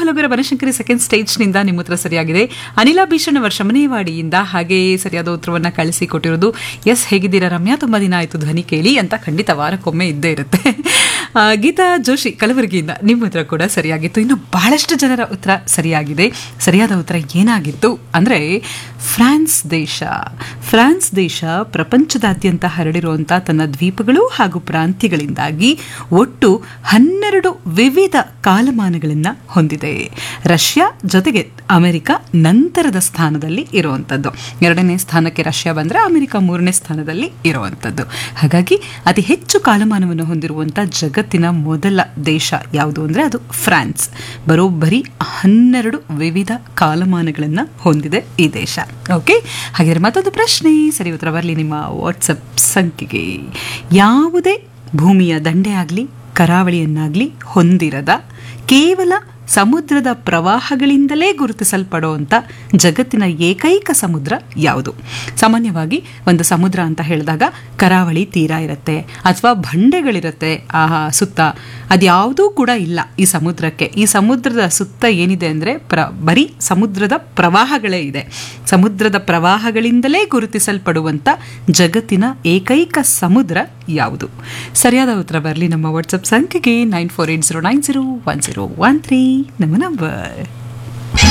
ಹಲಗರ Banashankari second ಸ್ಟೇಜ್ನಿಂದ ನಿಮ್ಮ ಉತ್ತರ ಸರಿಯಾಗಿದೆ ಅನಿಲ ಭೀಷಣ್ ಅವರ ಶಮನೇವಾಡಿಯಿಂದ ಹಾಗೆಯೇ ಸರಿಯಾದ ಉತ್ತರವನ್ನ ಕಳಿಸಿ ಕೊಟ್ಟಿರೋದು ಎಸ್ ಹೇಗಿದ್ದೀರಾ ರಮ್ಯಾ ತುಂಬಾ ದಿನ ಆಯ್ತು ಧ್ವನಿ ಕೇಳಿ ಅಂತ ಖಂಡಿತ ವಾರಕ್ಕೊಮ್ಮೆ ಇದ್ದೇ ಇರುತ್ತೆ ಆ, ಗೀತಾ ಜೋಶಿ ಕಲಬುರಗಿಯಿಂದ ನಿಮ್ಮ ಉತ್ತರ ಕೂಡ ಸರಿಯಾಗಿತ್ತು ಇನ್ನು ಬಹಳಷ್ಟು ಜನರ ಉತ್ತರ ಸರಿಯಾಗಿದೆ ಸರಿಯಾದ ಉತ್ತರ ಏನಾಗಿತ್ತು ಅಂದ್ರೆ ಫ್ರಾನ್ಸ್ ದೇಶ ಫ್ರಾನ್ಸ್ ದೇಶ ಪ್ರಪಂಚದಾದ್ಯಂತ ಹರಡಿರುವಂತಹ ತನ್ನ ದ್ವೀಪಗಳು ಹಾಗೂ ಪ್ರಾಂತ್ಯಗಳಿಂದಾಗಿ ಒಟ್ಟು ಹನ್ನೆರಡು ವಿವಿಧ ಕಾಲಮಾನಗಳನ್ನು ಹೊಂದಿದೆ ರಷ್ಯಾ ಜೊತೆಗೆ ಅಮೆರಿಕ ನಂತರದ ಸ್ಥಾನದಲ್ಲಿ ಇರುವಂಥದ್ದು ಎರಡನೇ ಸ್ಥಾನಕ್ಕೆ ರಷ್ಯಾ ಬಂದರೆ ಅಮೆರಿಕ ಮೂರನೇ ಸ್ಥಾನದಲ್ಲಿ ಇರುವಂಥದ್ದು ಹಾಗಾಗಿ ಅತಿ ಹೆಚ್ಚು ಕಾಲಮಾನವನ್ನು ಹೊಂದಿರುವಂಥ ಜಗತ್ತಿನ ಮೊದಲ ದೇಶ ಯಾವುದು ಅಂದರೆ ಅದು ಫ್ರಾನ್ಸ್ ಬರೋಬ್ಬರಿ ಹನ್ನೆರಡು ವಿವಿಧ ಕಾಲಮಾನಗಳನ್ನು ಹೊಂದಿದೆ ಈ ದೇಶ ಓಕೆ ಹಾಗಾದ್ರೆ ಮತ್ತೊಂದು ಪ್ರಶ್ನೆ ಸರಿ ಉತ್ತರ ಬರಲಿ ನಿಮ್ಮ ವಾಟ್ಸಪ್ ಸಂಖ್ಯೆಗೆ ಯಾವುದೇ ಭೂಮಿಯ ದಂಡೆ ಆಗಲಿ ಕರಾವಳಿಯನ್ನಾಗಲಿ ಹೊಂದಿರದ ಕೇವಲ ಸಮುದ್ರದ ಪ್ರವಾಹಗಳಿಂದಲೇ ಗುರುತಿಸಲ್ಪಡುವಂಥ ಜಗತ್ತಿನ ಏಕೈಕ ಸಮುದ್ರ ಯಾವುದು ಸಾಮಾನ್ಯವಾಗಿ ಒಂದು ಸಮುದ್ರ ಅಂತ ಹೇಳಿದಾಗ ಕರಾವಳಿ ತೀರ ಇರುತ್ತೆ ಅಥವಾ ಬಂಡೆಗಳಿರುತ್ತೆ ಆ ಸುತ್ತ ಅದ್ಯಾವುದೂ ಕೂಡ ಇಲ್ಲ ಈ ಸಮುದ್ರಕ್ಕೆ ಈ ಸಮುದ್ರದ ಸುತ್ತ ಏನಿದೆ ಅಂದರೆ ಪ್ರ ಬರೀ ಸಮುದ್ರದ ಪ್ರವಾಹಗಳೇ ಇದೆ ಸಮುದ್ರದ ಪ್ರವಾಹಗಳಿಂದಲೇ ಗುರುತಿಸಲ್ಪಡುವಂಥ ಜಗತ್ತಿನ ಏಕೈಕ ಸಮುದ್ರ ಯಾವುದು ಸರಿಯಾದ ಉತ್ತರ ಬರಲಿ ನಮ್ಮ ವಾಟ್ಸಪ್ ಸಂಖ್ಯೆಗೆ nine four eight zero nine zero one zero one three ನಮ್ಮ ನಂಬರ್